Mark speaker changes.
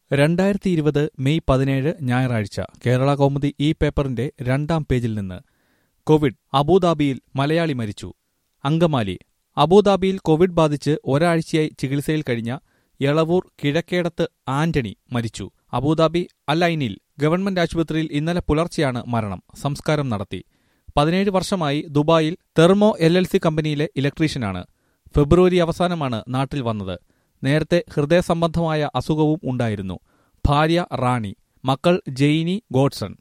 Speaker 1: രണ്ടായിരത്തി ഇരുപത് മെയ് പതിനേഴ് ഞായറാഴ്ച കേരള കൗമുദി ഈ പേപ്പറിന്റെ രണ്ടാം പേജിൽ നിന്ന് കോവിഡ് അബുദാബിയിൽ മലയാളി മരിച്ചു അങ്കമാലി അബുദാബിയിൽ കോവിഡ് ബാധിച്ച് ഒരാഴ്ചയായി ചികിത്സയിൽ കഴിഞ്ഞ എളവൂർ കിഴക്കേടത്ത് ആന്റണി മരിച്ചു അബുദാബി അലൈനിൽ ഗവൺമെന്റ് ആശുപത്രിയിൽ ഇന്നലെ പുലർച്ചെയാണ് മരണം സംസ്കാരം നടത്തി പതിനേഴ് വർഷമായി ദുബായിൽ തെർമോ എൽ എൽ സി കമ്പനിയിലെ ഇലക്ട്രീഷ്യനാണ് ഫെബ്രുവരി അവസാനമാണ് നാട്ടിൽ വന്നത് നേരത്തെ ഹൃദയ സംബന്ധമായ അസുഖവും ഉണ്ടായിരുന്നു ഭാര്യ റാണി മക്കൾ ജെയിനി ഗോഡ്സൺ